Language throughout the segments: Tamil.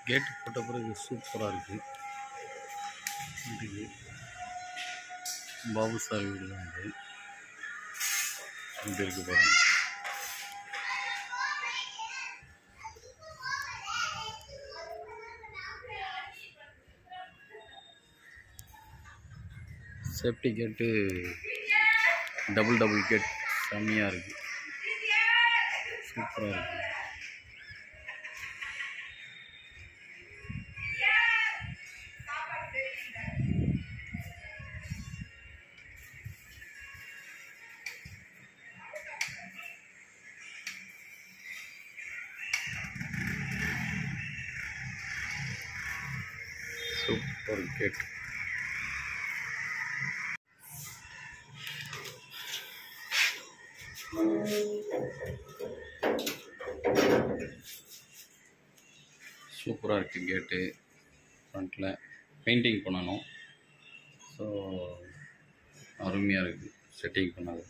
கேட்டு போட்ட பிறகு சூப்பராக இருக்குது வீட்டுக்கு பாபு சார் வீடு தான் இது இப்படி இருக்கு பாருங்க சேஃப்டி கேட்டு டபுள் டபுள் கேட் செம்மையாக இருக்குது சூப்பராக இருக்குது சூப்பர் கேட் சூப்பராக இருக்குது கேட்டு ஃப்ரண்ட்டில் பெயிண்டிங் பண்ணணும் ஸோ அருமையாக இருக்குது செட்டிங் பண்ணது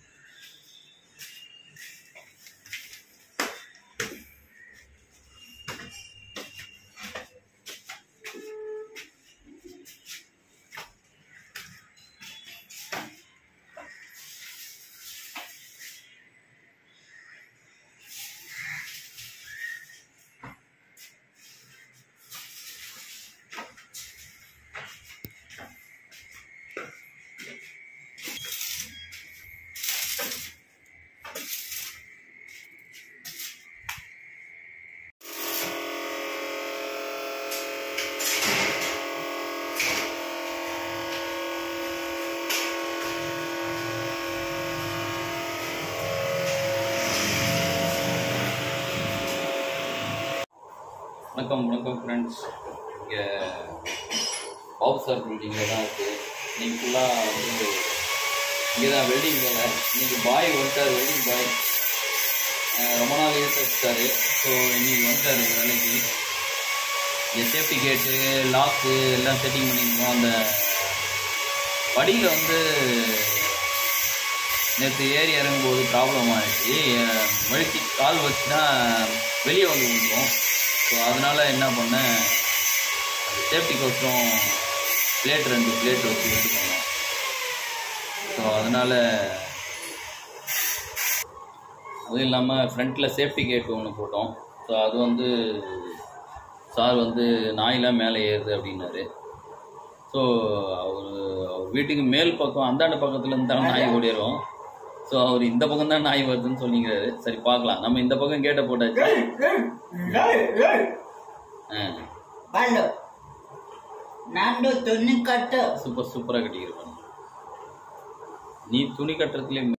வணக்கம் வணக்கம் ஃப்ரெண்ட்ஸ் இங்கே பாபு சார் பில்டிங்கில் தான் இருக்குது இன்னைக்கு ஃபுல்லாக வந்து இங்கே தான் வெல்டிங் வேலை இன்னைக்கு பாய் வந்துட்டார் வெல்டிங் பாய் ரொம்ப நாள் ஈர்த்தாரு ஸோ இன்னைக்கு வந்துட்டார் வேலைக்கு இங்கே சேஃப்டி கேட்டு லாக்கு எல்லாம் செட்டிங் பண்ணியிருக்கோம் அந்த படியில் வந்து நேற்று ஏறி இறங்கும்போது ப்ராப்ளம் ஆகிடுச்சு வழுக்கி கால் வச்சு தான் வெளியே வந்து விழுந்தோம் ஸோ அதனால் என்ன பண்ணேன் சேஃப்டி கோசம் பிளேட் ரெண்டு பிளேட் வச்சு விட்டு போனோம் ஸோ அதனால் அதுவும் இல்லாமல் ஃப்ரண்ட்டில் சேஃப்டி கேட் ஒன்று போட்டோம் ஸோ அது வந்து சார் வந்து நாயெலாம் மேலே ஏறுது அப்படின்னாரு ஸோ அவர் அவர் வீட்டுக்கு மேல் பக்கம் அந்தாண்ட பக்கத்தில் இருந்தாலும் நாய் ஓடிடும் ஸோ அவர் இந்த பக்கம் தான் நாய் வருதுன்னு சொல்லிக்கிறாரு சரி பார்க்கலாம் நம்ம இந்த பக்கம் கேட்டை போட்டாச்சு ஆ Ballo. Nando துணி கட்டு சூப்பர் சூப்பராக கட்டிக்கிறேன் நீ துணி கட்டுறதுலேயே